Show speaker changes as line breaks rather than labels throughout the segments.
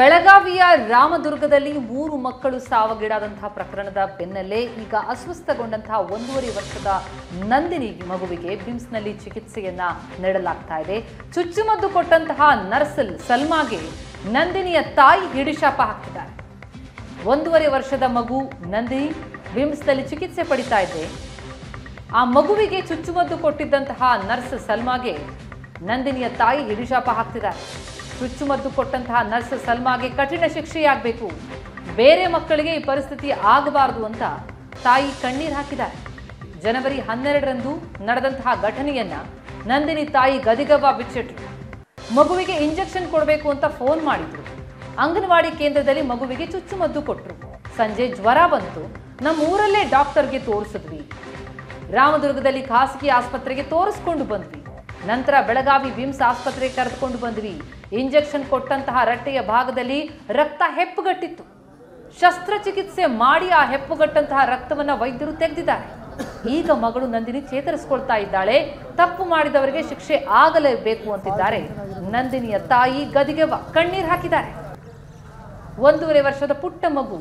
ಬೆಳಗಾವಿಯ ರಾಮದುರ್ಗದಲ್ಲಿ ಮೂರು ಮಕ್ಕಳು ಸಾವಿಗೀಡಾದಂತಹ ಪ್ರಕರಣದ ಬೆನ್ನಲ್ಲೇ ಈಗ ಅಸ್ವಸ್ಥಗೊಂಡಂತಹ ಒಂದೂವರೆ ವರ್ಷದ ನಂದಿನಿ ಮಗುವಿಗೆ ಬಿಮ್ಸ್ನಲ್ಲಿ ಚಿಕಿತ್ಸೆಯನ್ನ ನೀಡಲಾಗ್ತಾ ಇದೆ ಚುಚ್ಚುಮದ್ದು ಕೊಟ್ಟಂತಹ ನರ್ಸ್ ಸಲ್ಮಾಗೆ ನಂದಿನಿಯ ತಾಯಿ ಹಿಡಿಶಾಪ ಹಾಕಿದ್ದಾರೆ ಒಂದೂವರೆ ವರ್ಷದ ಮಗು ನಂದಿನಿ ಬಿಮ್ಸ್ನಲ್ಲಿ ಚಿಕಿತ್ಸೆ ಪಡಿತಾ ಇದೆ ಆ ಮಗುವಿಗೆ ಚುಚ್ಚುಮದ್ದು ಕೊಟ್ಟಿದ್ದಂತಹ ನರ್ಸ್ ಸಲ್ಮಾಗೆ ನಂದಿನಿಯ ತಾಯಿ ಹಿಡಿಶಾಪ ಹಾಕ್ತಿದ್ದಾರೆ ಚುಚ್ಚುಮದ್ದು ಕೊಟ್ಟಂತಹ ನರ್ಸ್ ಸಲ್ಮಾಗೆ ಕಠಿಣ ಶಿಕ್ಷೆಯಾಗಬೇಕು ಬೇರೆ ಮಕ್ಕಳಿಗೆ ಈ ಪರಿಸ್ಥಿತಿ ಆಗಬಾರದು ಅಂತ ತಾಯಿ ಕಣ್ಣೀರು ಹಾಕಿದ್ದಾರೆ ಜನವರಿ ಹನ್ನೆರಡರಂದು ನಡೆದಂತಹ ಘಟನೆಯನ್ನ ನಂದಿನಿ ತಾಯಿ ಗದಿಗವ ಬಿಚ್ಚಿಟ್ರು ಮಗುವಿಗೆ ಇಂಜೆಕ್ಷನ್ ಕೊಡಬೇಕು ಅಂತ ಫೋನ್ ಮಾಡಿದ್ರು ಅಂಗನವಾಡಿ ಕೇಂದ್ರದಲ್ಲಿ ಮಗುವಿಗೆ ಚುಚ್ಚುಮದ್ದು ಕೊಟ್ಟರು ಸಂಜೆ ಜ್ವರ ಬಂತು ನಮ್ಮ ಊರಲ್ಲೇ ಡಾಕ್ಟರ್ಗೆ ತೋರಿಸಿದ್ವಿ ರಾಮದುರ್ಗದಲ್ಲಿ ಖಾಸಗಿ ಆಸ್ಪತ್ರೆಗೆ ತೋರಿಸ್ಕೊಂಡು ಬಂದ್ವಿ ನಂತರ ಬೆಳಗಾವಿ ವಿಮ್ಸ್ ಆಸ್ಪತ್ರೆಗೆ ಕರೆದುಕೊಂಡು ಬಂದ್ವಿ ಇಂಜೆಕ್ಷನ್ ಕೊಟ್ಟಂತಹ ರಟ್ಟೆಯ ಭಾಗದಲ್ಲಿ ರಕ್ತ ಹೆಪ್ಪುಗಟ್ಟಿತ್ತು ಶಸ್ತ್ರಚಿಕಿತ್ಸೆ ಮಾಡಿ ಆ ಹೆಪ್ಪುಗಟ್ಟಂತಹ ರಕ್ತವನ್ನ ವೈದ್ಯರು ತೆಗೆದಿದ್ದಾರೆ ಈಗ ಮಗಳು ನಂದಿನಿ ಚೇತರಿಸಿಕೊಳ್ತಾ ಇದ್ದಾಳೆ ತಪ್ಪು ಮಾಡಿದವರಿಗೆ ಶಿಕ್ಷೆ ಆಗಲೇಬೇಕು ಅಂತಿದ್ದಾರೆ ನಂದಿನಿಯ ತಾಯಿ ಗದಿಗೆವ ಕಣ್ಣೀರು ಹಾಕಿದ್ದಾರೆ ಒಂದೂವರೆ ವರ್ಷದ ಪುಟ್ಟ ಮಗು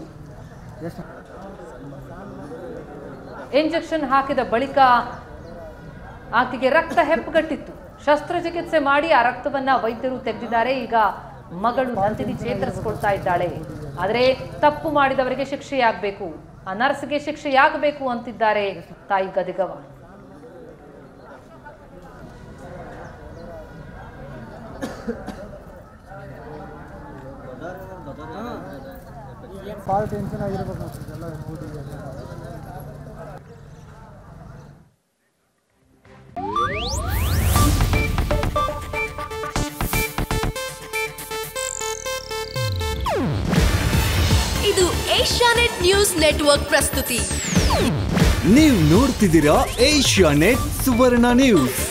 ಇಂಜೆಕ್ಷನ್ ಹಾಕಿದ ಬಳಿಕ ಆಕೆಗೆ ರಕ್ತ ಹೆಪ್ಪುಗಟ್ಟಿತ್ತು ಶಸ್ತ್ರಚಿಕಿತ್ಸೆ ಮಾಡಿ ಆ ರಕ್ತವನ್ನ ವೈದ್ಯರು ತೆಗೆದಿದ್ದಾರೆ ಈಗ ಮಗಳು ನಂದಿನಿ ಚೇತರಿಸಿಕೊಳ್ತಾ ಇದ್ದಾಳೆ ಆದರೆ ತಪ್ಪು ಮಾಡಿದವರಿಗೆ ಶಿಕ್ಷೆಯಾಗಬೇಕು ಆ ನರ್ಸ್ಗೆ ಶಿಕ್ಷೆಯಾಗಬೇಕು ಅಂತಿದ್ದಾರೆ ತಾಯಿ ಗದಿಗವ
ಭಾಳ ಟೆನ್ಷನ್ ಆಗಿರ್ಬೇಕು ಮತ್ತೆ ಎಲ್ಲ ಊರಿಗೆ
ಇದು ಏಷ್ಯಾನೆಟ್ ನ್ಯೂಸ್ ನೆಟ್ವರ್ಕ್ ಪ್ರಸ್ತುತಿ
ನೀವು ನೋಡ್ತಿದ್ದೀರಾ ಏಷ್ಯಾ ನೆಟ್ ಸುವರ್ಣ ನ್ಯೂಸ್